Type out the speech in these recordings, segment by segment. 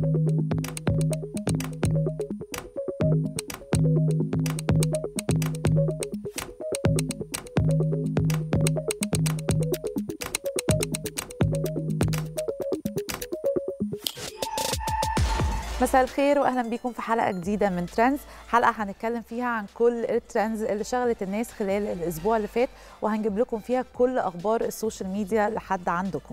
مساء الخير واهلا بيكم في حلقه جديده من ترندز حلقه هنتكلم فيها عن كل الترندز اللي شغلت الناس خلال الاسبوع اللي فات وهنجيب لكم فيها كل اخبار السوشيال ميديا لحد عندكم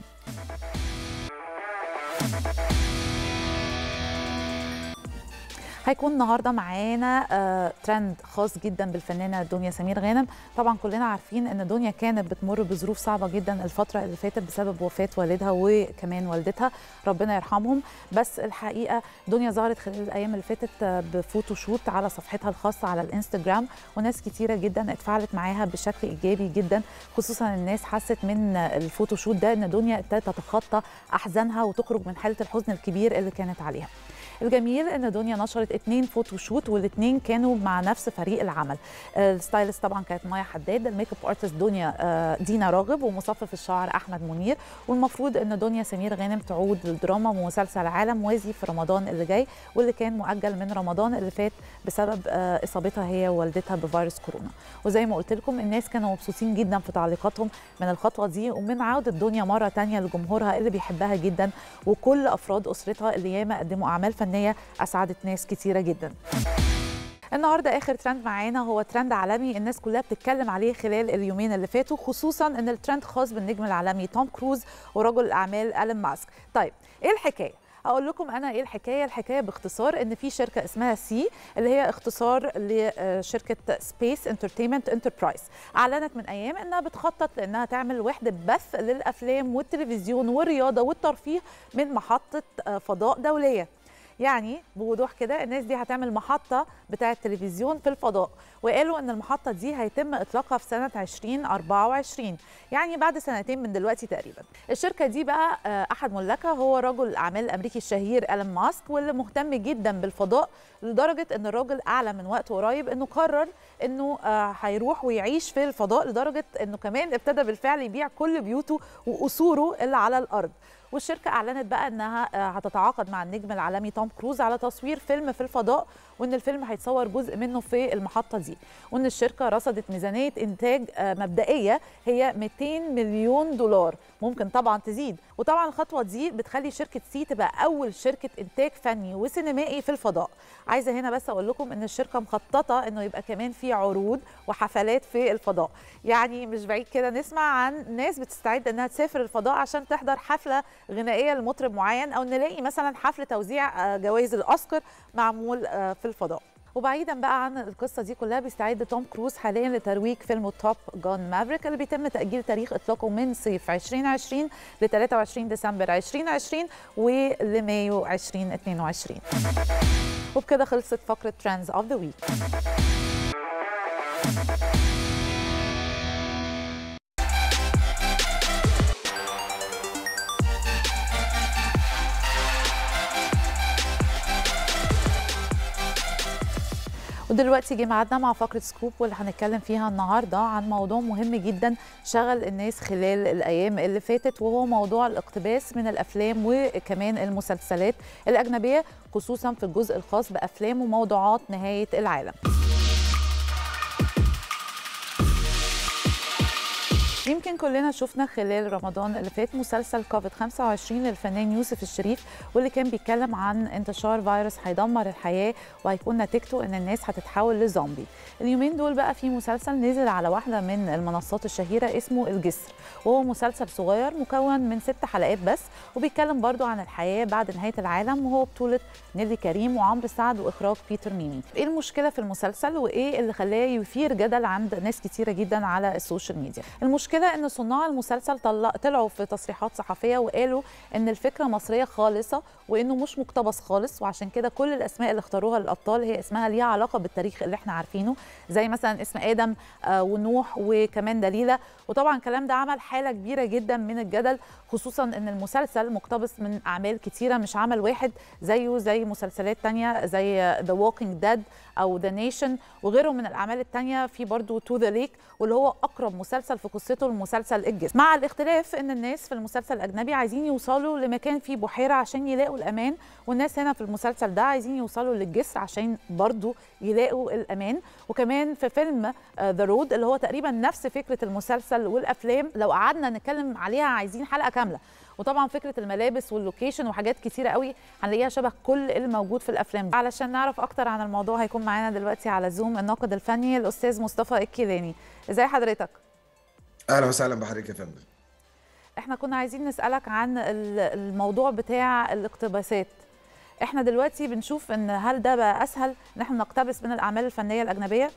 هيكون النهارده معانا آه ترند خاص جدا بالفنانه دنيا سمير غانم طبعا كلنا عارفين ان دنيا كانت بتمر بظروف صعبه جدا الفتره اللي فاتت بسبب وفاه والدها وكمان والدتها ربنا يرحمهم بس الحقيقه دنيا ظهرت خلال الايام اللي فاتت آه بفوتوشوت على صفحتها الخاصه على الانستجرام وناس كتيره جدا اتفاعلت معاها بشكل ايجابي جدا خصوصا الناس حست من الفوتوشوت ده ان دنيا ابتدت تتخطى احزانها وتخرج من حاله الحزن الكبير اللي كانت عليها الجميل ان دنيا نشرت اثنين فوتوشوت والاثنين كانوا مع نفس فريق العمل الستايلست طبعا كانت مايا حداد الميك اب ارتست دنيا دينا راغب ومصفف الشعر احمد منير والمفروض ان دنيا سمير غانم تعود للدراما بمسلسل عالم موازي في رمضان اللي جاي واللي كان مؤجل من رمضان اللي فات بسبب اصابتها هي ووالدتها بفيروس كورونا وزي ما قلت لكم الناس كانوا مبسوطين جدا في تعليقاتهم من الخطوه دي ومن عوده دنيا مره ثانيه لجمهورها اللي بيحبها جدا وكل افراد اسرتها اللي ياما قدموا اعمال فنيه اسعدت ناس كتيره جدا النهارده اخر ترند معانا هو ترند عالمي الناس كلها بتتكلم عليه خلال اليومين اللي فاتوا خصوصا ان الترند خاص بالنجم العالمي توم كروز ورجل الاعمال الين ماسك طيب ايه الحكايه اقول لكم انا ايه الحكايه الحكايه باختصار ان في شركه اسمها سي اللي هي اختصار لشركه سبيس انترتينمنت انتربرايز اعلنت من ايام انها بتخطط لانها تعمل وحده بث للافلام والتلفزيون والرياضه والترفيه من محطه فضاء دوليه يعني بوضوح كده الناس دي هتعمل محطة بتاعة تلفزيون في الفضاء وقالوا ان المحطة دي هيتم اطلاقها في سنة 2024 يعني بعد سنتين من دلوقتي تقريبا الشركة دي بقى احد ملاكها هو رجل الاعمال الامريكي الشهير ألين ماسك واللي مهتم جدا بالفضاء لدرجة ان الراجل اعلن من وقت قريب انه قرر انه هيروح ويعيش في الفضاء لدرجة انه كمان ابتدى بالفعل يبيع كل بيوته وقصوره اللي على الارض والشركه اعلنت بقى انها هتتعاقد مع النجم العالمي توم كروز على تصوير فيلم في الفضاء وان الفيلم هيتصور جزء منه في المحطه دي وان الشركه رصدت ميزانيه انتاج مبدئيه هي 200 مليون دولار ممكن طبعا تزيد وطبعا الخطوه دي بتخلي شركه سي تبقى اول شركه انتاج فني وسينمائي في الفضاء عايزه هنا بس اقول لكم ان الشركه مخططه انه يبقى كمان في عروض وحفلات في الفضاء يعني مش بعيد كده نسمع عن ناس بتستعد انها تسافر الفضاء عشان تحضر حفله غنائيه لمطرب معين او نلاقي مثلا حفل توزيع جوائز الاوسكار معمول في الفضاء وبعيدا بقى عن القصه دي كلها بيستعد توم كروز حاليا لترويج فيلمه توب جون مافريك اللي بيتم تاجيل تاريخ اطلاقه من صيف 2020 ل 23 ديسمبر 2020 ولمايو 2022 وبكده خلصت فقره ترندز اوف ذا ويك ودلوقتي جه ميعادنا مع فقره سكوب واللي هنتكلم فيها النهارده عن موضوع مهم جدا شغل الناس خلال الايام اللي فاتت وهو موضوع الاقتباس من الافلام وكمان المسلسلات الاجنبيه خصوصا في الجزء الخاص بافلام وموضوعات نهايه العالم. يمكن كلنا شفنا خلال رمضان اللي فات مسلسل كوفيد 25 للفنان يوسف الشريف واللي كان بيتكلم عن انتشار فيروس هيدمر الحياه وهيكون نتيجته ان الناس هتتحول لزومبي. اليومين دول بقى في مسلسل نزل على واحده من المنصات الشهيره اسمه الجسر وهو مسلسل صغير مكون من ست حلقات بس وبيتكلم برضو عن الحياه بعد نهايه العالم وهو بطوله نيلي كريم وعمرو سعد واخراج بيتر ميمي. ايه المشكله في المسلسل وايه اللي خلاه يثير جدل عند ناس كتيره جدا على السوشيال ميديا؟ المشكله ان صناع المسلسل طلعوا في تصريحات صحفيه وقالوا ان الفكره مصريه خالصه وانه مش مقتبس خالص وعشان كده كل الاسماء اللي اختاروها للابطال هي اسمها ليها علاقه بالتاريخ اللي احنا عارفينه زي مثلا اسم ادم ونوح وكمان دليله وطبعا الكلام ده عمل حاله كبيره جدا من الجدل خصوصا ان المسلسل مقتبس من اعمال كتيره مش عمل واحد زيه زي مسلسلات تانية زي ذا ووكينج ديد او ذا نيشن وغيرهم من الاعمال التانية في برضو تو ذا ليك واللي هو اقرب مسلسل في قصته تايتل مسلسل الجسر مع الاختلاف ان الناس في المسلسل الاجنبي عايزين يوصلوا لمكان فيه بحيره عشان يلاقوا الامان والناس هنا في المسلسل ده عايزين يوصلوا للجسر عشان برضو يلاقوا الامان وكمان في فيلم ذا رود اللي هو تقريبا نفس فكره المسلسل والافلام لو قعدنا نتكلم عليها عايزين حلقه كامله وطبعا فكره الملابس واللوكيشن وحاجات كتيره قوي هنلاقيها شبه كل الموجود في الافلام علشان نعرف اكتر عن الموضوع هيكون معانا دلوقتي على زوم الناقد الفني الاستاذ مصطفى الكيلاني ازي حضرتك اهلا وسهلا بحضرتك يا فندم احنا كنا عايزين نسالك عن الموضوع بتاع الاقتباسات احنا دلوقتي بنشوف ان هل ده بقى اسهل ان احنا نقتبس من الاعمال الفنيه الاجنبيه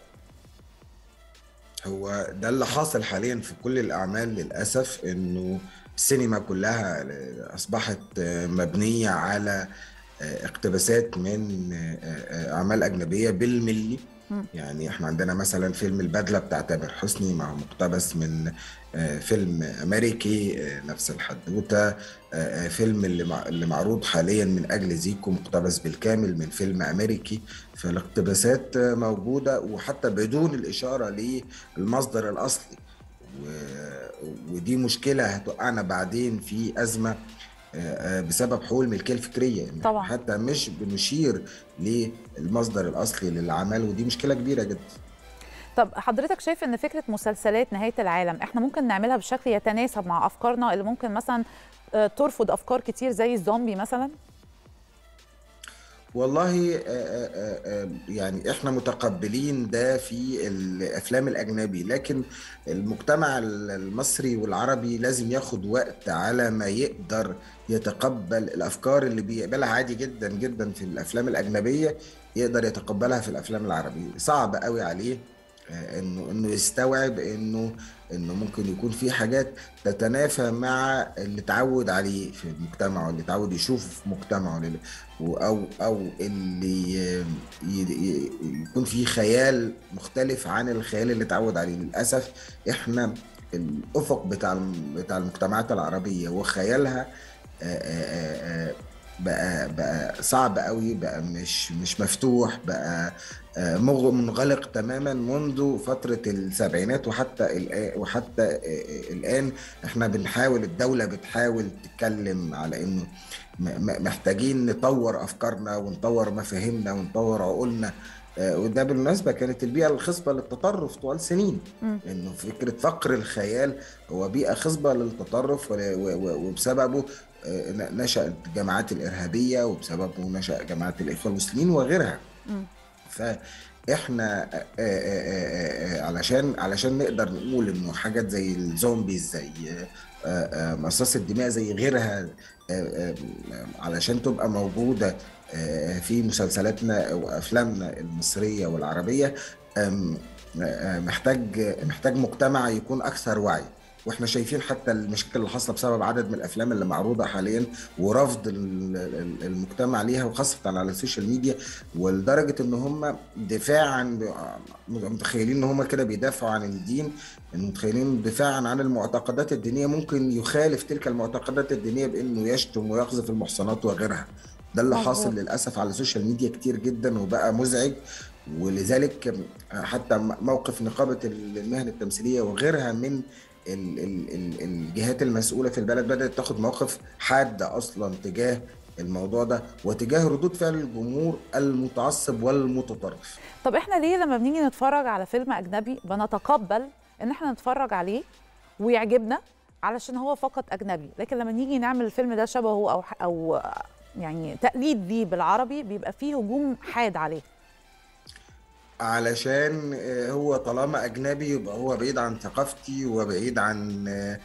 هو ده اللي حاصل حاليا في كل الاعمال للاسف انه السينما كلها اصبحت مبنيه على اقتباسات من اعمال اجنبيه بالملي يعني احنا عندنا مثلا فيلم البدله بتاع تامر حسني مع مقتبس من فيلم امريكي نفس الحدوته فيلم اللي اللي معروض حاليا من اجل زيكو مقتبس بالكامل من فيلم امريكي فالاقتباسات موجوده وحتى بدون الاشاره للمصدر الاصلي ودي مشكله هتوقعنا بعدين في ازمه بسبب حقوق الملكيه الفكريه يعني طبعا. حتى مش بنشير للمصدر الاصلي للعمل ودي مشكله كبيره جدا طب حضرتك شايف ان فكره مسلسلات نهايه العالم احنا ممكن نعملها بشكل يتناسب مع افكارنا اللي ممكن مثلا ترفض افكار كتير زي الزومبي مثلا والله يعني احنا متقبلين ده في الافلام الاجنبي لكن المجتمع المصري والعربي لازم ياخد وقت على ما يقدر يتقبل الافكار اللي بيقبلها عادي جدا جدا في الافلام الاجنبيه يقدر يتقبلها في الافلام العربيه صعب قوي عليه انه انه يستوعب انه انه ممكن يكون في حاجات تتنافى مع اللي اتعود عليه في مجتمعه اللي اتعود يشوفه في مجتمعه او او اللي يكون في خيال مختلف عن الخيال اللي اتعود عليه للاسف احنا الافق بتاع بتاع المجتمعات العربيه وخيالها بقى بقى صعب قوي بقى مش مش مفتوح بقى منغلق تماما منذ فتره السبعينات وحتى وحتى الان احنا بنحاول الدوله بتحاول تتكلم على انه محتاجين نطور افكارنا ونطور مفاهيمنا ونطور عقولنا وده بالمناسبة كانت البيئة الخصبة للتطرف طوال سنين م. انه فكرة فقر الخيال هو بيئة خصبة للتطرف وبسببه نشأت الجماعات الإرهابية وبسببه نشأ جماعات الإخوة المسلمين وغيرها م. فاحنا علشان علشان نقدر نقول انه حاجات زي الزومبيز زي مصاص الدماء زي غيرها علشان تبقى موجوده في مسلسلاتنا وافلامنا المصريه والعربيه محتاج محتاج مجتمع يكون اكثر وعي واحنا شايفين حتى المشاكل اللي حاصله بسبب عدد من الافلام اللي معروضه حاليا ورفض المجتمع ليها وخاصه على السوشيال ميديا ولدرجه ان هم دفاعا متخيلين ان هم كده بيدافعوا عن الدين متخيلين دفاعا عن المعتقدات الدينيه ممكن يخالف تلك المعتقدات الدينيه بانه يشتم ويقذف المحصنات وغيرها ده اللي حاصل للاسف على السوشيال ميديا كتير جدا وبقى مزعج ولذلك حتى موقف نقابه المهن التمثيليه وغيرها من الجهات المسؤوله في البلد بدات تاخد موقف حاد اصلا تجاه الموضوع ده وتجاه ردود فعل الجمهور المتعصب والمتطرف طب احنا ليه لما بنيجي نتفرج على فيلم اجنبي بنتقبل ان احنا نتفرج عليه ويعجبنا علشان هو فقط اجنبي لكن لما نيجي نعمل الفيلم ده شبهه او او يعني تقليد ليه بالعربي بيبقى فيه هجوم حاد عليه علشان هو طالما اجنبي يبقى هو بعيد عن ثقافتي وبعيد عن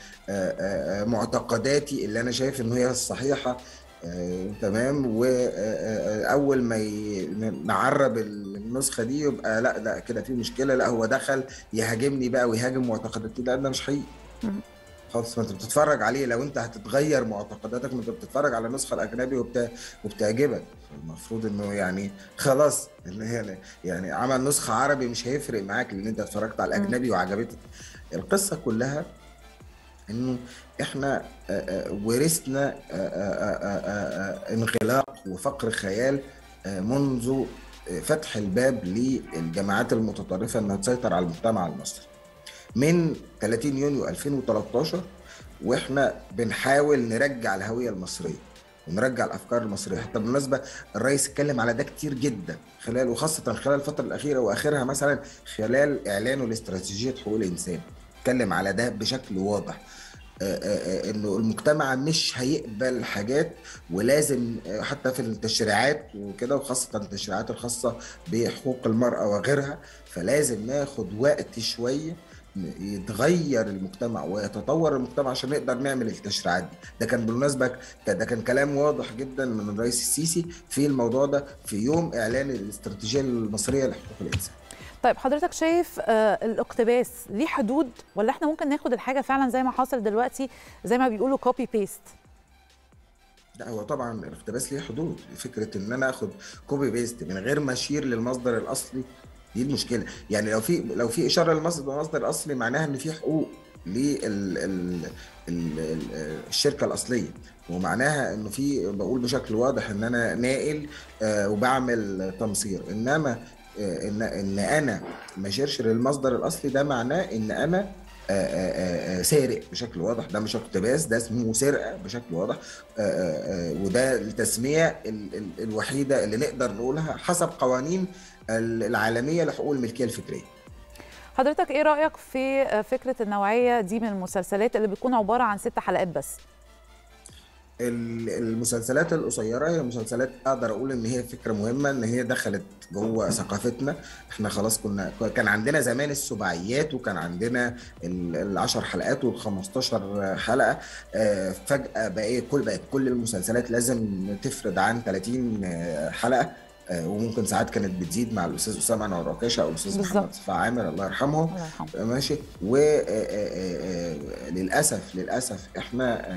معتقداتي اللي انا شايف ان هي الصحيحه تمام واول ما نعرب النسخه دي يبقى لا لا كده في مشكله لا هو دخل يهاجمني بقى ويهاجم معتقداتي لا ده مش حقيقي خالص ما انت بتتفرج عليه لو انت هتتغير معتقداتك ما انت بتتفرج على النسخه الاجنبي وبت... وبتعجبك المفروض انه يعني خلاص يعني يعني عمل نسخه عربي مش هيفرق معاك لان انت اتفرجت على الاجنبي وعجبتك القصه كلها انه احنا ورثنا انغلاق وفقر خيال منذ فتح الباب للجماعات المتطرفه انها تسيطر على المجتمع المصري من 30 يونيو 2013 واحنا بنحاول نرجع الهويه المصريه ونرجع الافكار المصريه حتى بالمناسبه الرئيس اتكلم على ده كتير جدا خلال وخاصه خلال الفتره الاخيره واخرها مثلا خلال اعلانه لاستراتيجيه حقوق الانسان اتكلم على ده بشكل واضح انه المجتمع مش هيقبل حاجات ولازم حتى في التشريعات وكده وخاصه التشريعات الخاصه بحقوق المراه وغيرها فلازم ناخد وقت شويه يتغير المجتمع ويتطور المجتمع عشان نقدر نعمل التشريعات دي ده كان بالمناسبه ده كان كلام واضح جدا من الرئيس السيسي في الموضوع ده في يوم اعلان الاستراتيجيه المصريه لحقوق الانسان طيب حضرتك شايف آه الاقتباس ليه حدود ولا احنا ممكن ناخد الحاجه فعلا زي ما حاصل دلوقتي زي ما بيقولوا كوبي بيست لا هو طبعا الاقتباس ليه حدود فكره ان انا اخد كوبي بيست من غير ما اشير للمصدر الاصلي دي المشكله يعني لو في لو في اشاره للمصدر المصدر الاصلي معناها ان في حقوق للشركه الاصليه ومعناها انه في بقول بشكل واضح ان انا ناقل وبعمل تمصير انما ان ان انا ما اشيرش للمصدر الاصلي ده معناه ان انا آآ آآ سارق بشكل واضح ده مش اقتباس ده اسمه سرقه بشكل واضح آآ وده التسميه الوحيده اللي نقدر نقولها حسب قوانين العالميه لحقوق الملكيه الفكريه حضرتك ايه رايك في فكره النوعيه دي من المسلسلات اللي بتكون عباره عن ست حلقات بس المسلسلات القصيره هي مسلسلات اقدر اقول ان هي فكره مهمه ان هي دخلت جوه ثقافتنا احنا خلاص كنا كان عندنا زمان السباعيات وكان عندنا العشر حلقات وال 15 حلقه فجاه بقى كل بقت كل المسلسلات لازم تفرد عن 30 حلقه وممكن ساعات كانت بتزيد مع الاستاذ اسامه انور عكاشه او الاستاذ محمد صفا عامر الله يرحمهم الله يرحمه ماشي وللاسف للاسف احنا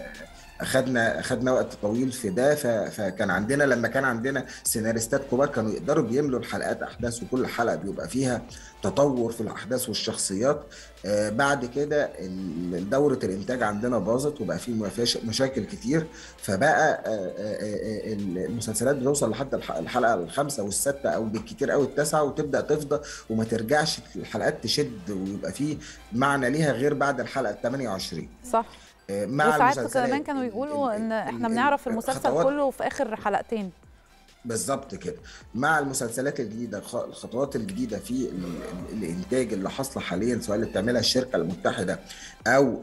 اخدنا اخدنا وقت طويل في ده فكان عندنا لما كان عندنا سيناريستات كبار كانوا يقدروا بيملوا الحلقات احداث وكل حلقه بيبقى فيها تطور في الاحداث والشخصيات آه بعد كده دوره الانتاج عندنا باظت وبقى في مشاكل كتير فبقى آه آه المسلسلات بتوصل لحد الحلقه الخامسه والسادسه او بالكتير قوي التاسعه وتبدا تفضى وما ترجعش الحلقات تشد ويبقى في معنى ليها غير بعد الحلقه ال 28 صح مع وساعات كمان كانوا يقولوا ان احنا بنعرف المسلسل كله في اخر حلقتين بالظبط كده مع المسلسلات الجديده الخطوات الجديده في الانتاج اللي حاصله حاليا سواء اللي بتعملها الشركه المتحده او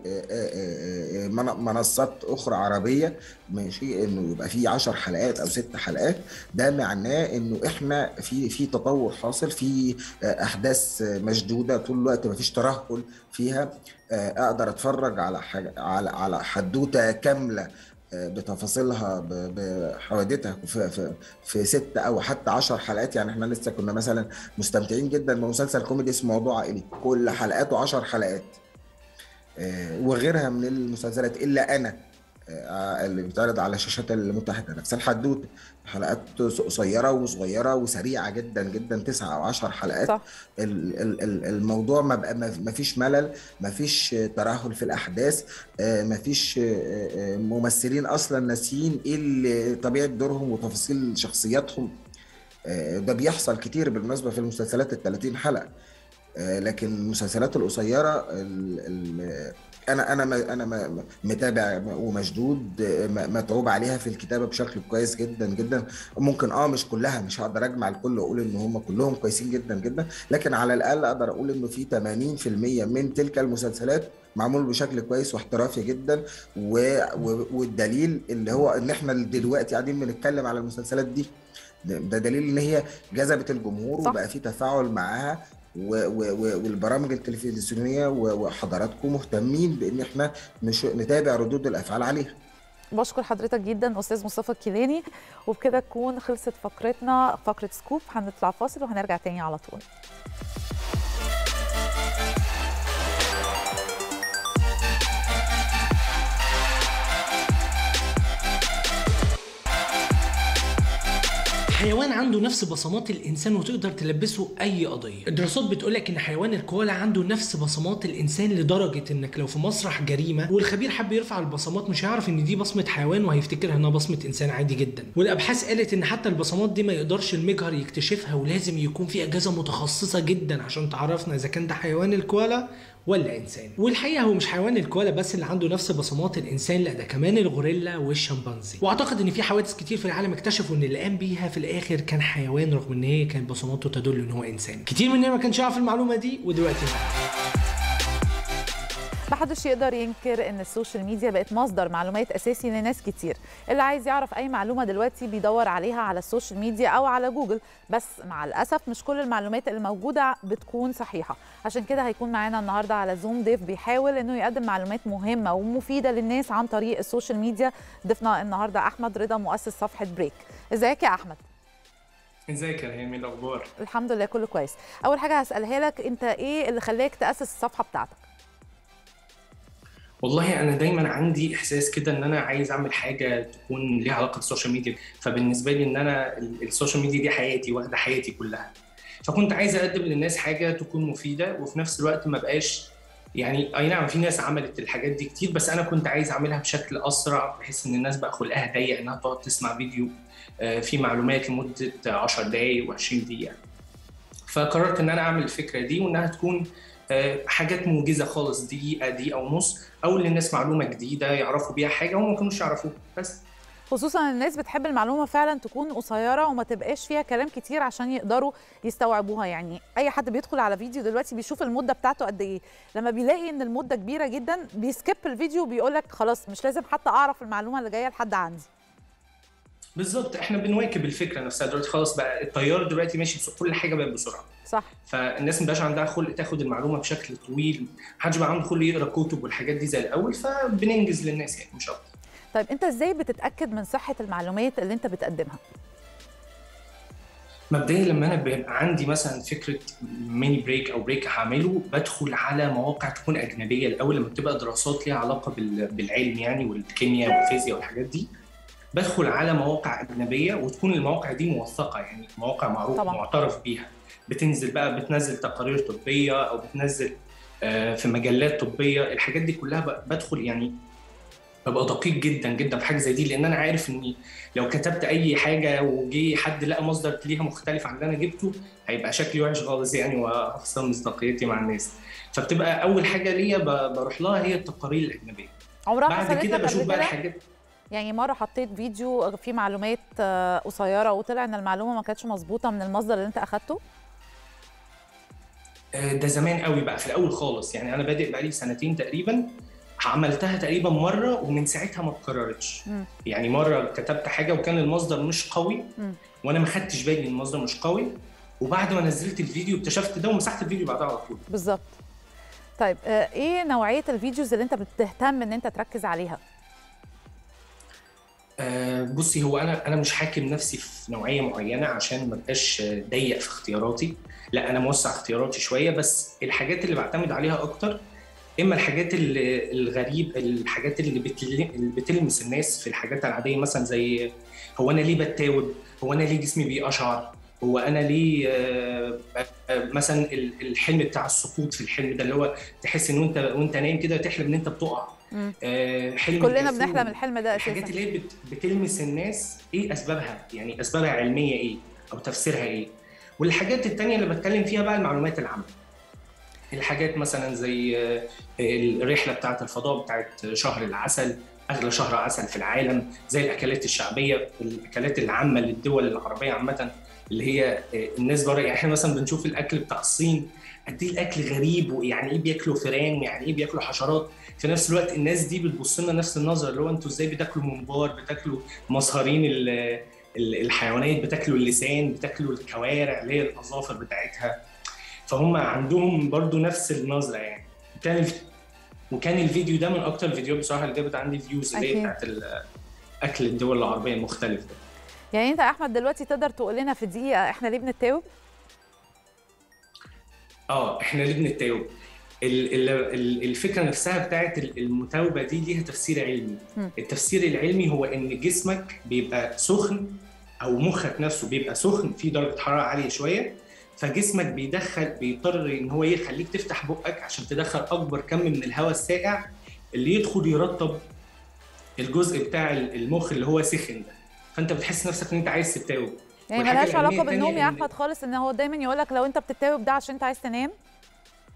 منصات اخرى عربيه ماشي انه يبقى في 10 حلقات او ست حلقات ده معناه انه احنا في في تطور حاصل في احداث مشدوده طول الوقت مفيش ترهل فيها اقدر اتفرج على حاجة على على حدوته كامله بتفاصيلها بحوادثها في, في, في ست او حتى عشر حلقات يعني احنا لسه كنا مثلا مستمتعين جدا بمسلسل كوميدي اسمه موضوع عائلي كل حلقاته عشر حلقات وغيرها من المسلسلات الا انا اللي بيتعرض على شاشات المتحده نفس الحدوته حلقات قصيره وصغيره وسريعه جدا جدا تسعة او عشر حلقات صح. الموضوع ما بقى ما فيش ملل ما فيش ترهل في الاحداث ما فيش ممثلين اصلا ناسيين ايه طبيعه دورهم وتفاصيل شخصياتهم ده بيحصل كتير بالمناسبه في المسلسلات ال 30 حلقه لكن المسلسلات القصيره انا انا انا متابع ومشدود متعوب عليها في الكتابه بشكل كويس جدا جدا ممكن اه مش كلها مش هقدر اجمع الكل واقول ان هم كلهم كويسين جدا جدا لكن على الاقل اقدر اقول انه في 80% من تلك المسلسلات معمول بشكل كويس واحترافي جدا و... و... والدليل اللي هو ان احنا دلوقتي قاعدين بنتكلم على المسلسلات دي ده دليل ان هي جذبت الجمهور صح. وبقى في تفاعل معاها والبرامج التلفزيونيه وحضراتكم مهتمين بان احنا مش نتابع ردود الافعال عليها بشكر حضرتك جدا استاذ مصطفى الكيلاني وبكده تكون خلصت فقرتنا فقره سكوب هنطلع فاصل وهنرجع تاني على طول حيوان عنده نفس بصمات الانسان وتقدر تلبسه اي قضيه الدراسات بتقولك ان حيوان الكوالا عنده نفس بصمات الانسان لدرجه انك لو في مسرح جريمه والخبير حب يرفع البصمات مش هيعرف ان دي بصمه حيوان وهيفتكرها انها بصمه انسان عادي جدا والابحاث قالت ان حتى البصمات دي ما يقدرش المجهر يكتشفها ولازم يكون في اجهزه متخصصه جدا عشان تعرفنا اذا كان ده حيوان الكوالا ولا انسان والحقيقه هو مش حيوان الكوالا بس اللي عنده نفس بصمات الانسان لا ده كمان الغوريلا والشمبانزي واعتقد ان في حوادث كتير في العالم اكتشفوا ان اللي قام بيها في الاخر كان حيوان رغم ان هي كانت بصماته تدل ان هو انسان كتير مننا ما كانش يعرف المعلومه دي ودلوقتي نعرف. محدش يقدر ينكر ان السوشيال ميديا بقت مصدر معلومات اساسي لناس كتير اللي عايز يعرف اي معلومه دلوقتي بيدور عليها على السوشيال ميديا او على جوجل بس مع الاسف مش كل المعلومات اللي موجوده بتكون صحيحه عشان كده هيكون معانا النهارده على زوم ضيف بيحاول انه يقدم معلومات مهمه ومفيده للناس عن طريق السوشيال ميديا ضيفنا النهارده احمد رضا مؤسس صفحه بريك ازيك يا احمد ازيك يا ريم ايه الاخبار الحمد لله كله كويس اول حاجه هسالها لك انت ايه اللي خلاك تاسس الصفحه بتاعتك والله انا دايما عندي احساس كده ان انا عايز اعمل حاجه تكون ليها علاقه بالسوشيال ميديا فبالنسبه لي ان انا ال- السوشيال ميديا دي حياتي واخده حياتي كلها فكنت عايز اقدم للناس حاجه تكون مفيده وفي نفس الوقت ما بقاش يعني اي نعم في ناس عملت الحاجات دي كتير بس انا كنت عايز اعملها بشكل اسرع بحيث ان الناس بقى خلقها ضيق انها تقعد تسمع فيديو آه، فيه معلومات لمده 10 دقائق و20 دقيقه فقررت ان انا اعمل الفكره دي وانها تكون آه، حاجات موجزه خالص دقيقه دقيقه ونص او للناس معلومه جديده يعرفوا بيها حاجه وما كانوش يعرفوها بس خصوصا الناس بتحب المعلومه فعلا تكون قصيره وما تبقاش فيها كلام كتير عشان يقدروا يستوعبوها يعني اي حد بيدخل على فيديو دلوقتي بيشوف المده بتاعته قد ايه لما بيلاقي ان المده كبيره جدا بيسكيب الفيديو وبيقول لك خلاص مش لازم حتى اعرف المعلومه اللي جايه لحد عندي بالظبط احنا بنواكب الفكره نفسها دلوقتي خلاص بقى التيار دلوقتي ماشي بس- كل حاجه بقت بسرعه صح فالناس ما بقاش عندها خلق تاخد المعلومه بشكل طويل محدش بقى عنده خلق يقرا كتب والحاجات دي زي الاول فبننجز للناس يعني مش اكتر طيب انت ازاي بتتاكد من صحه المعلومات اللي انت بتقدمها مبدئيا لما انا بيبقى عندي مثلا فكره ميني بريك او بريك هعمله بدخل على مواقع تكون اجنبيه الاول لما بتبقى دراسات ليها علاقه بال- بالعلم يعني والكيمياء والفيزياء والحاجات دي بدخل على مواقع اجنبيه وتكون المواقع دي موثقه يعني مواقع معروف طبعاً. معترف بيها بتنزل بقى بتنزل تقارير طبيه او بتنزل آه، في مجلات طبيه الحاجات دي كلها ب- بدخل يعني ببقى دقيق جدا جدا في حاجه زي دي لان انا عارف اني لو كتبت اي حاجه وجي حد لقى مصدر ليها مختلف عن اللي انا جبته هيبقى شكلي وحش خالص يعني وهخسر مصداقيتي مع الناس فبتبقى اول حاجه ليا ب- بروح لها هي التقارير الاجنبيه عمرها بعد حصلت كده لك بشوف قبل بقى كده الحاجات يعني مره حطيت فيديو فيه معلومات آه، قصيره وطلع ان المعلومه ما كانتش مظبوطه من المصدر اللي انت اخدته آه، ده زمان قوي بقى في الاول خالص يعني انا بادئ بقالي سنتين تقريبا عملتها تقريبا مره ومن ساعتها ما اتكررتش مم. يعني مره كتبت حاجه وكان المصدر مش قوي مم. وانا ما خدتش بالي ان المصدر مش قوي وبعد ما نزلت الفيديو اكتشفت ده ومسحت الفيديو بعدها على طول بالظبط طيب آه، ايه نوعيه الفيديوز اللي انت بتهتم ان انت تركز عليها آه، بصي هو انا انا مش حاكم نفسي في نوعيه معينه عشان ما ابقاش ضيق في اختياراتي لا انا موسع اختياراتي شويه بس الحاجات اللي بعتمد عليها اكتر اما الحاجات ال- الغريب الحاجات اللي بتل- اللي بتلمس الناس في الحاجات العاديه مثلا زي هو انا ليه بتاوب هو انا ليه جسمي بيقشعر هو انا ليه آه، آه، مثلا ال- الحلم بتاع السقوط في الحلم ده اللي هو تحس ان انت وانت نايم كده تحلم ان انت بتقع مم. آه، حلم كلنا الجاسوم. بنحلم الحلم ده الحاجات اساسا اللي هي بت... بتلمس الناس ايه اسبابها يعني اسبابها علميه ايه او تفسيرها ايه والحاجات التانية اللي بتكلم فيها بقى المعلومات العامه الحاجات مثلا زي آه، الرحله بتاعه الفضاء بتاعه شهر العسل اغلى شهر عسل في العالم زي الاكلات الشعبيه الاكلات العامه للدول العربيه عامه اللي هي آه، الناس بره يعني احنا مثلا بنشوف الاكل بتاع الصين قد ايه الاكل غريب ويعني ايه بياكلوا فئران ويعني ايه بياكلوا حشرات في نفس الوقت الناس دي بتبص لنا نفس النظره اللي هو انتوا ازاي بتاكلوا منبار بتاكلوا مصهرين ال- ال- الحيوانات بتاكلوا اللسان بتاكلوا الكوارع اللي هي الاظافر بتاعتها فهم عندهم برضو نفس النظره يعني كان الف- وكان الفيديو ده من اكتر الفيديوهات بصراحه اللي جابت عندي فيوز اللي هي أكيد. بتاعت ال- اكل الدول العربيه المختلف ده يعني انت يا احمد دلوقتي تقدر تقول لنا في دقيقه احنا ليه بنتاوب اه احنا ليه بنتاوب ال- ال- ال- الفكره نفسها بتاعت ال- المتاوبه دي ليها تفسير علمي مم. التفسير العلمي هو ان جسمك بيبقى سخن او مخك نفسه بيبقى سخن في درجه حراره عاليه شويه فجسمك بيدخل بيضطر ان هو يخليك تفتح بقك عشان تدخل اكبر كم من الهواء الساقع اللي يدخل يرطب الجزء بتاع المخ اللي هو سخن ده فانت بتحس نفسك ان انت عايز تتاوب يعني والحاجة ملهاش العلمية علاقه بالنوم التانية يا إن- احمد خالص ان هو دايما يقول لك لو انت بتتاوب ده عشان انت عايز تنام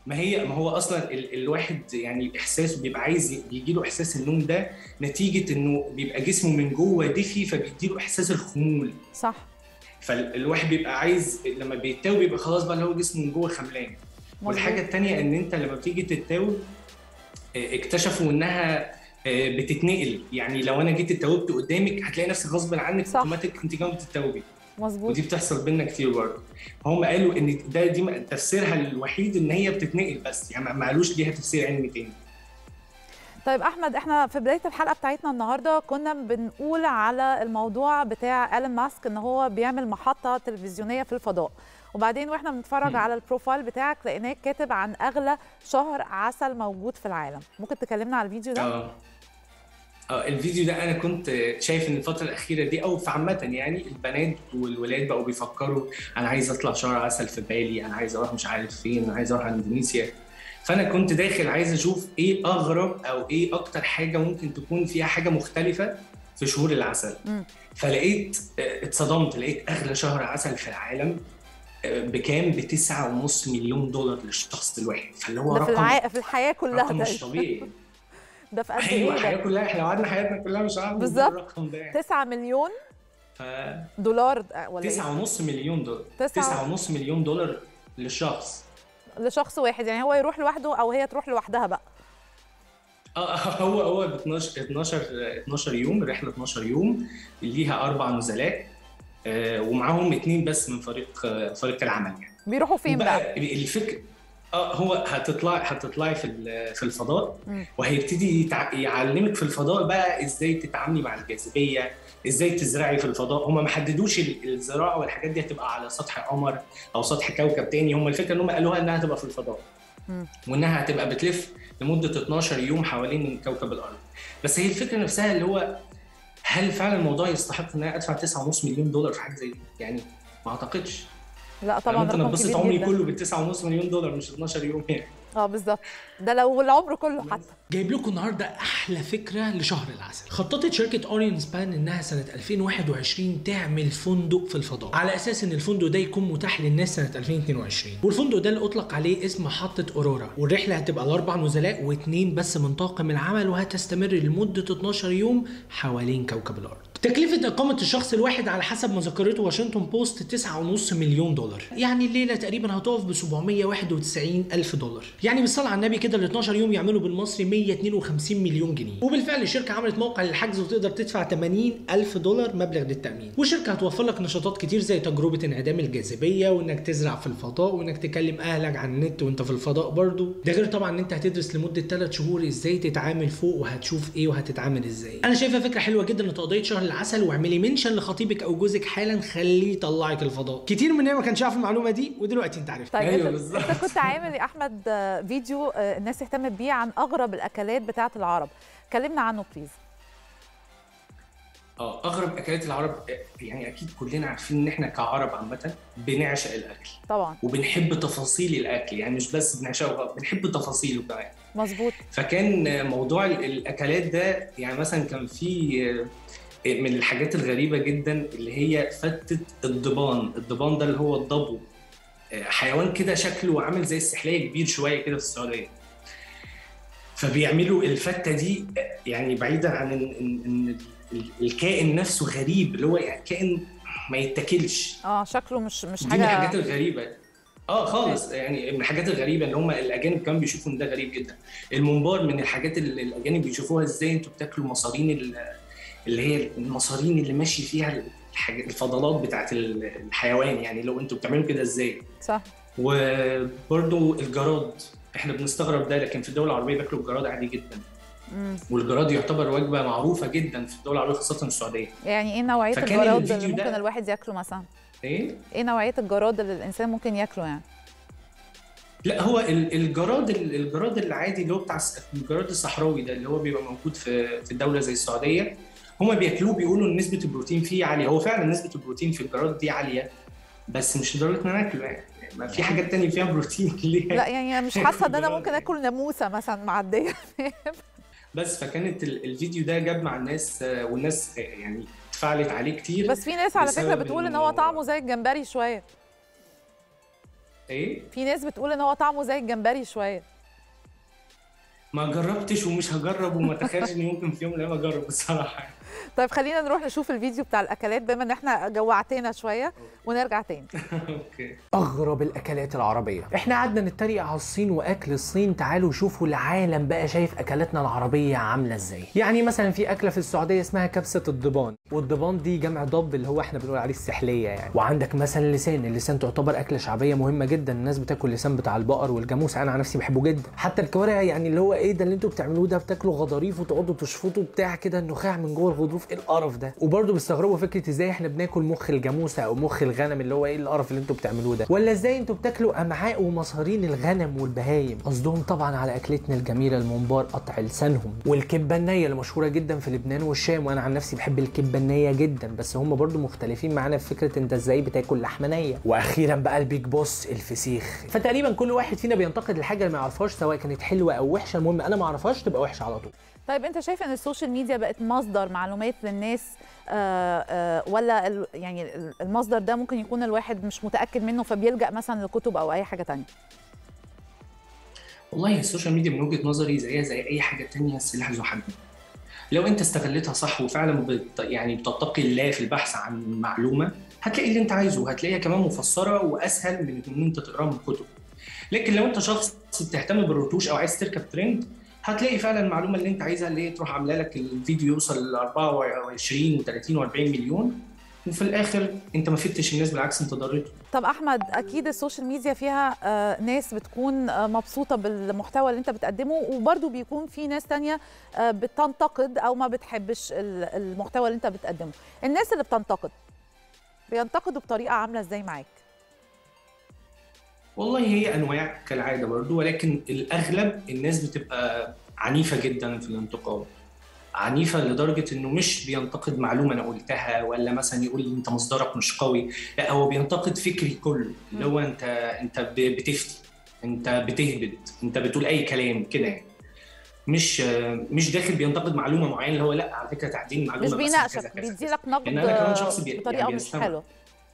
ما هي ما هو اصلا ال الواحد يعني احساسه بيبقى عايز بيجي له احساس النوم ده نتيجه انه بيبقى جسمه من جوه دفي فبيدي له احساس الخمول صح فالواحد بيبقى عايز لما بيتاوب بيبقى خلاص بقى اللي هو جسمه من جوه خملان والحاجه الثانيه ان انت لما بتيجي تتاوب آه، اكتشفوا انها آه، بتتنقل يعني لو انا جيت اتاوبت قدامك هتلاقي نفسك غصب عنك صح. اوتوماتيك انت كمان بتتاوبي مظبوط ودي بتحصل بينا كتير برضه هم قالوا ان ده دي تفسيرها الوحيد ان هي بتتنقل بس يعني ما قالوش ليها تفسير علمي تاني طيب احمد احنا في بدايه الحلقه بتاعتنا النهارده كنا بنقول على الموضوع بتاع ايلون ماسك ان هو بيعمل محطه تلفزيونيه في الفضاء وبعدين واحنا بنتفرج مم. على البروفايل بتاعك لقيناك كاتب عن اغلى شهر عسل موجود في العالم ممكن تكلمنا على الفيديو ده اه اه الفيديو ده انا كنت شايف ان الفتره الاخيره دي او في عامه يعني البنات والولاد بقوا بيفكروا انا عايز اطلع شهر عسل في بالي انا عايز اروح مش عارف فين انا عايز اروح اندونيسيا فانا كنت داخل عايز اشوف ايه اغرب او ايه اكتر حاجه ممكن تكون فيها حاجه مختلفه في شهور العسل مم. فلقيت آه، اتصدمت لقيت اغلى شهر عسل في العالم آه، بكام ب 9.5 مليون دولار للشخص الواحد فاللي هو ده في رقم الع... في الحياه كلها رقم ده مش طبيعي ده في قد ايوه ايه الحياه ده كلها احنا لو قعدنا حياتنا كلها مش هنعرف نجيب بالظبط. الرقم ده يعني 9 مليون ف دولار آه، ولا تسعة ايه ونص مليون دولار تسعة- تسعة ونص مليون دولار للشخص لشخص واحد يعني هو يروح لوحده او هي تروح لوحدها بقى اه هو هو ب 12 12 12 يوم رحله 12 يوم ليها اربع نزلاء آه ومعاهم اتنين بس من فريق آه فريق العمل يعني بيروحوا فين بقى بقى الفكر اه هو هتطلع هتطلعي في ال- في الفضاء مم. وهيبتدي يتع... يعلمك في الفضاء بقى ازاي تتعاملي مع الجاذبيه ازاي تزرعي في الفضاء هم ما حددوش ال- الزراعه والحاجات دي هتبقى على سطح قمر او سطح كوكب تاني هم الفكره ان هم قالوها انها هتبقى في الفضاء مم. وانها هتبقى بتلف لمده 12 يوم حوالين كوكب الارض بس هي الفكره نفسها اللي هو هل فعلا الموضوع يستحق ان انا ادفع 9.5 مليون دولار في حاجه زي دي يعني ما اعتقدش لا أنا طبعا ممكن رقم اتبسط كبير عمري جدا كله بال 9.5 مليون دولار مش 12 يوم يعني اه بالظبط ده لو العمر كله حتى جايب لكم النهارده احلى فكره لشهر العسل خططت شركه اوريون سبان انها سنه 2021 تعمل فندق في الفضاء على اساس ان الفندق ده يكون متاح للناس سنه 2022 والفندق ده اللي اطلق عليه اسم محطه اورورا والرحله هتبقى لاربع نزلاء واثنين بس من طاقم العمل وهتستمر لمده 12 يوم حوالين كوكب الارض تكلفة إقامة الشخص الواحد على حسب ما ذكرته واشنطن بوست 9.5 مليون دولار يعني الليلة تقريبا هتقف ب 791 ألف دولار يعني بالصلاة على النبي كده ال 12 يوم يعملوا بالمصري 152 مليون جنيه وبالفعل الشركة عملت موقع للحجز وتقدر تدفع 80 ألف دولار مبلغ للتأمين والشركة هتوفر لك نشاطات كتير زي تجربة انعدام الجاذبية وإنك تزرع في الفضاء وإنك تكلم أهلك عن النت وإنت في الفضاء برضو ده غير طبعا إن أنت هتدرس لمدة 3 شهور إزاي تتعامل فوق وهتشوف إيه وهتتعامل إزاي أنا شايفها فكرة حلوة جدا لتقضية شهر العسل واعملي منشن لخطيبك أو جوزك حالا خليه يطلعك الفضاء كتير مننا ما كانش عارف المعلومة دي ودلوقتي أنت عارف طيب أيوة انت, بالظبط. انت كنت عامل يا احمد آه، فيديو آه، الناس اهتمت بيه عن اغرب الاكلات بتاعه العرب كلمنا عنه بليز اه اغرب اكلات العرب يعني اكيد كلنا عارفين ان احنا كعرب عامه بنعشق الاكل طبعا وبنحب تفاصيل الاكل يعني مش بس بنعشقه بنحب تفاصيله كمان مظبوط فكان موضوع الاكلات ده يعني مثلا كان في من الحاجات الغريبه جدا اللي هي فتة الضبان الضبان ده اللي هو الضبو حيوان كده شكله عامل زي السحليه كبير شويه كده في السعوديه فبيعملوا الفته دي يعني بعيدا عن ان ان إن ال- الكائن نفسه غريب اللي هو يعني كائن ما يتاكلش اه شكله مش مش دي من الحاجات حاجه الغريبه اه خالص يعني من الحاجات الغريبه ان هم الاجانب كمان بيشوفوا ان ده غريب جدا الممبار من الحاجات اللي الاجانب بيشوفوها ازاي انتوا بتاكلوا مصارين ال- اللي هي المصارين اللي ماشي فيها الحاجة الفضلات بتاعت ال- الحيوان يعني لو انتوا بتعملوا كده ازاي صح وبرضو الجراد احنا بنستغرب ده لكن في الدول العربيه بياكلوا الجراد عادي جدا مم. والجراد يعتبر وجبه معروفه جدا في الدول العربيه خاصه السعوديه يعني ايه نوعيه فكان الجراد الفيديو اللي ده- ممكن الواحد ياكله مثلا ايه ايه نوعيه الجراد اللي الانسان ممكن ياكله يعني لا هو ال- الجراد ال- الجراد العادي اللي هو بتاع الس- الجراد الصحراوي ده اللي هو بيبقى موجود في في الدوله زي السعوديه هما بياكلوه بيقولوا ان نسبه البروتين فيه عاليه هو فعلا نسبه البروتين في الجراد دي عاليه بس مش لدرجه ان انا اكله يعني ما في حاجات تانية فيها بروتين ليه لا يعني مش حاسه ان انا الجراد ممكن يعني. اكل ناموسه مثلا معديه بس فكانت ال- الفيديو ده جاب مع الناس آه، والناس آه، يعني اتفاعلت عليه كتير بس في ناس على فكره بسبب بتقول ان هو إنه- طعمه زي الجمبري شويه ايه في ناس بتقول ان هو طعمه زي الجمبري شويه ما جربتش ومش هجرب وما اتخيلش ان ممكن في يوم من الايام اجرب بصراحه طيب خلينا نروح نشوف الفيديو بتاع الاكلات بما ان احنا جوعتنا شويه ونرجع تاني اوكي اغرب الاكلات العربيه احنا قعدنا نتريق على الصين واكل الصين تعالوا شوفوا العالم بقى شايف اكلاتنا العربيه عامله ازاي يعني مثلا في اكله في السعوديه اسمها كبسه الضبان والضبان دي جمع ضب اللي هو احنا بنقول عليه السحليه يعني وعندك مثلا اللسان اللسان تعتبر اكله شعبيه مهمه جدا الناس بتاكل اللسان بتاع البقر والجاموس انا عن نفسي بحبه جدا حتى الكوارع يعني اللي هو ايه ده اللي انتوا بتعملوه ده بتاكلوا غضاريف وتقعدوا تشفطوا بتاع كده النخاع من جوه الغضروف ايه القرف ده وبرضه بيستغربوا فكره ازاي احنا بناكل مخ الجاموسه او مخ الغنم اللي هو ايه القرف اللي انتوا بتعملوه ده ولا ازاي انتوا بتاكلوا امعاء ومصارين الغنم والبهايم قصدهم طبعا على اكلتنا الجميله الممبار قطع لسانهم والكبه النيه اللي مشهوره جدا في لبنان والشام وانا عن نفسي بحب الكبه النيه جدا بس هم برضه مختلفين معانا في فكره انت ازاي بتاكل لحمه نيه واخيرا بقى البيج بوس الفسيخ فتقريبا كل واحد فينا بينتقد الحاجه اللي ما يعرفهاش سواء كانت حلوه او وحشه المهم انا ما اعرفهاش تبقى وحشه على طول طيب انت شايف ان السوشيال ميديا بقت مصدر معلومات للناس آه آه ولا ال- يعني المصدر ده ممكن يكون الواحد مش متاكد منه فبيلجا مثلا لكتب او اي حاجه تانية والله السوشيال ميديا من وجهه نظري زيها زي اي حاجه تانية سلاح ذو حدين لو انت استغلتها صح وفعلا بت يعني بتتقي الله في البحث عن معلومه هتلاقي اللي انت عايزه هتلاقيها كمان مفسره واسهل من ان انت تقراها من كتب لكن لو انت شخص بتهتم بالرتوش او عايز تركب ترند هتلاقي فعلا المعلومه اللي انت عايزها اللي هي تروح عامله لك الفيديو يوصل ل 24 و30 و40 مليون وفي الاخر انت ما فدتش الناس بالعكس انت ضريتهم طب احمد اكيد السوشيال ميديا فيها آه ناس بتكون آه مبسوطه بالمحتوى اللي انت بتقدمه وبرده بيكون في ناس تانية آه بتنتقد او ما بتحبش ال- المحتوى اللي انت بتقدمه الناس اللي بتنتقد بينتقدوا بطريقه عامله ازاي معاك والله هي انواع كالعاده برضو ولكن الاغلب الناس بتبقى عنيفه جدا في الانتقاد عنيفه لدرجه انه مش بينتقد معلومه انا قلتها ولا مثلا يقول لي انت مصدرك مش قوي لا هو بينتقد فكري كله اللي هو انت انت ب- بتفتي انت بتهبد انت بتقول اي كلام كده يعني مش مش داخل بينتقد معلومه معينه اللي هو لا على فكره تعديل معلومه مش بس كذا بيناقشك كذا كذا. بيديلك نقد إن أنا كمان شخص آه، بي- بطريقه يعني مش بيستمع. حلوه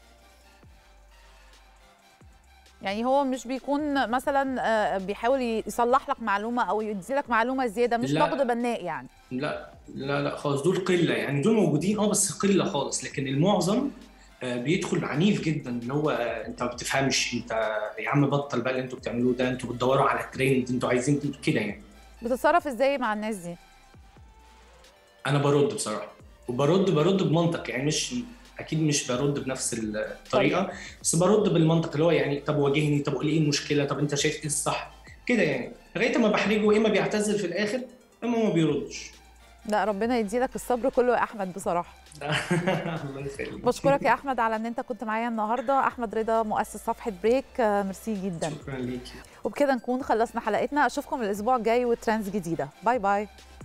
يعني هو مش بيكون مثلا آه، بيحاول يصلح لك معلومه او يديلك معلومه زياده مش لا. نقد بناء يعني لا لا لا خالص دول قله يعني دول موجودين اه بس قله خالص لكن المعظم آه، بيدخل عنيف جدا اللي هو آه، انت ما بتفهمش انت يا عم بطل بقى اللي انتوا بتعملوه ده انتوا بتدوروا على ترند انتوا عايزين انتوا كده يعني بتتصرف ازاي مع الناس دي انا برد بصراحه وبرد برد بمنطق يعني مش اكيد مش برد بنفس الطريقه بس برد بالمنطق اللي هو يعني طب واجهني طب قول ايه المشكله طب انت شايف ايه الصح كده يعني لغايه ما بحرجه اما بيعتذر في الاخر اما ما بيردش لا ربنا يديلك الصبر كله يا احمد بصراحه الله يخليك بشكرك يا احمد على ان انت كنت معايا النهارده احمد رضا مؤسس صفحه بريك آه، ميرسي جدا شكرا ليكي وبكده نكون خلصنا حلقتنا اشوفكم الاسبوع الجاي وترندز جديده باي باي